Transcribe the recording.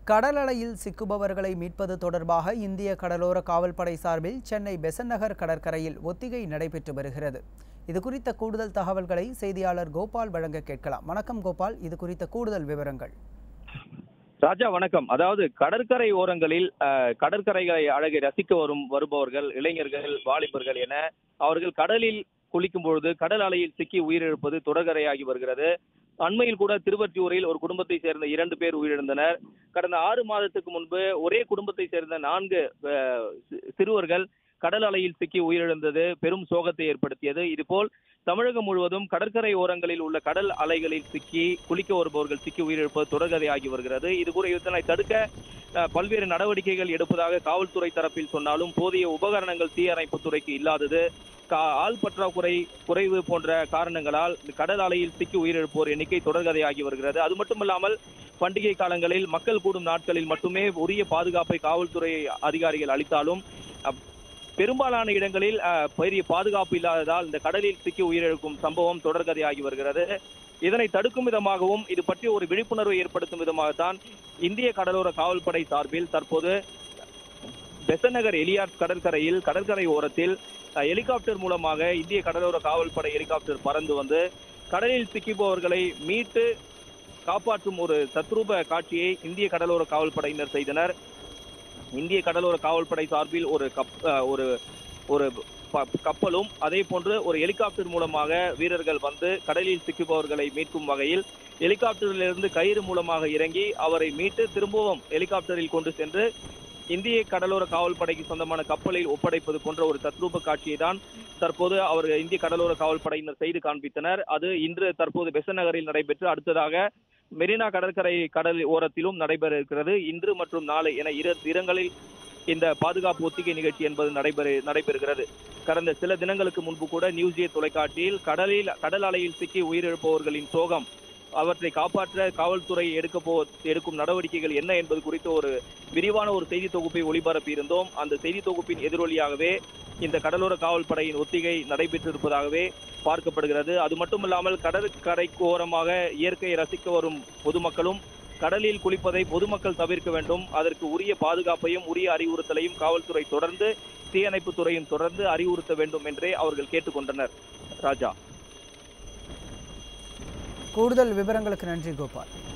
கடல் அலையில் சிக்குபவர்களை மீட்பது தொடர்பாக இந்திய கடலோர காவல்படை சார்பில் சென்னை பெசன் நகர் கடற்கரையில் ஒத்திகை நடைபெற்று வருகிறது இது குறித்த கூடுதல் தகவல்களை செய்தியாளர் கோபால் வழங்க கேட்கலாம் வணக்கம் கோபால் இது குறித்த கூடுதல் விவரங்கள் ராஜா வணக்கம் அதாவது கடற்கரை ஓரங்களில் அஹ், கடற்கரைகளை அழகை ரசிக்க வரும் வருபவர்கள் இளைஞர்கள் வாலிபர்கள் என அவர்கள் கடலில் குளிக்கும் பொழுது கடல் அலையில் சிக்கி உயிரிழப்பது தொடர்கரையாகி வருகிறது அண்மையில் கூட திருவற்றியூரில் ஒரு குடும்பத்தை சேர்ந்த இரண்டு பேர் உயிரிழந்தனர் கடந்த ஆறு மாதத்துக்கு முன்பு ஒரே குடும்பத்தை சேர்ந்த நான்கு அஹ், சி- சிறுவர்கள் கடல் அலையில் சிக்கி உயிரிழந்தது பெரும் சோகத்தை ஏற்படுத்தியது இதுபோல் தமிழகம் முழுவதும் கடற்கரை ஓரங்களில் உள்ள கடல் அலைகளில் சிக்கி குளிக்க வருபவர்கள் சிக்கி உயிரிழப்பது தொடர்கதையாகி வருகிறது இது கூட இதனை தடுக்க அஹ், பல்வேறு நடவடிக்கைகள் எடுப்பதாக காவல்துறை தரப்பில் சொன்னாலும் போதிய உபகரணங்கள் தீயணைப்பு துறைக்கு இல்லாதது கா- ஆள் பற்றாக்குறை குறைவு போன்ற காரணங்களால் இந்த கடல் அலையில் சிக்கி உயிரிழப்போர் எண்ணிக்கை தொடர்கதையாகி வருகிறது அது மட்டுமல்லாமல் பண்டிகை காலங்களில் மக்கள் கூடும் நாட்களில் மட்டுமே உரிய பாதுகாப்பை காவல்துறை அதிகாரிகள் அளித்தாலும் அப்- பெரும்பாலான இடங்களில் அஹ், பெரிய பாதுகாப்பு இல்லாததால் இந்த கடலில் சிக்கி உயிரிழக்கும் சம்பவம் தொடர்கதையாகி வருகிறது இதனை தடுக்கும் விதமாகவும் இது பற்றி ஒரு விழிப்புணர்வை ஏற்படுத்தும் விதமாகத்தான் இந்திய கடலோர காவல்படை சார்பில் தற்போது பெசநகர் எலியாட் கடற்கரையில் கடற்கரை ஓரத்தில் அஹ், ஹெலிகாப்டர் மூலமாக இந்திய கடலோர காவல்படை ஹெலிகாப்டர் பறந்து வந்து கடலில் சிக்கிப்பவர்களை மீட்டு காப்பாற்றும் ஒரு தத்ரூப காட்சியை இந்திய கடலோர காவல்படையினர் செய்தனர் இந்திய கடலோர காவல்படை சார்பில் ஒரு கப் அஹ், ஒரு ஒரு ப- கப்பலும் அதே போன்று ஒரு ஹெலிகாப்டர் மூலமாக வீரர்கள் வந்து கடலில் சிக்குபவர்களை மீட்கும் வகையில் ஹெலிகாப்டரிலிருந்து கயிறு மூலமாக இறங்கி அவரை மீட்டு திரும்பவும் ஹெலிகாப்டரில் கொண்டு சென்று இந்திய கடலோர காவல்படைக்கு சொந்தமான கப்பலில் ஒப்படைப்பது போன்ற ஒரு தத்ரூப காட்சியை தான் தற்போது அவர் இந்திய கடலோர காவல்படையினர் செய்து காண்பித்தனர் அது இன்று தற்போது பெசன் நகரில் நடைபெற்று அடுத்ததாக மெரினா கடற்கரை கடல் ஓரத்திலும் நடைபெற இருக்கிறது இன்று மற்றும் நாளை என இரு இடங்களில் இந்த பாதுகாப்பு ஒத்திகை நிகழ்ச்சி என்பது நடைபெற நடைபெறுகிறது கடந்த சில தினங்களுக்கு முன்பு கூட நியூஸ் தொலைக்காட்சியில் கடலில் கடல் அலையில் சிக்கி உயிரிழப்பவர்களின் சோகம் அவற்றை காப்பாற்ற காவல்துறை எடுக்க போ எடுக்கும் நடவடிக்கைகள் என்ன என்பது குறித்து ஒரு விரிவான ஒரு செய்தி தொகுப்பை ஒளிபரப்பி இருந்தோம் அந்த செய்தி தொகுப்பின் எதிரொலியாகவே இந்த கடலோர காவல்படையின் ஒத்திகை நடைபெற்றிருப்பதாகவே பார்க்கப்படுகிறது அது மட்டுமில்லாமல் கடற்கரைக்கு ஓரமாக இயற்கையை ரசிக்க வரும் பொதுமக்களும் கடலில் குளிப்பதை பொதுமக்கள் தவிர்க்க வேண்டும் அதற்கு உரிய பாதுகாப்பையும் உரிய அறிவுறுத்தலையும் காவல்துறை தொடர்ந்து தீயணைப்புத் துறையும் தொடர்ந்து அறிவுறுத்த வேண்டும் என்றே அவர்கள் கேட்டுக்கொண்டனர் ராஜா கூடுதல் விவரங்களுக்கு நன்றி கோபால்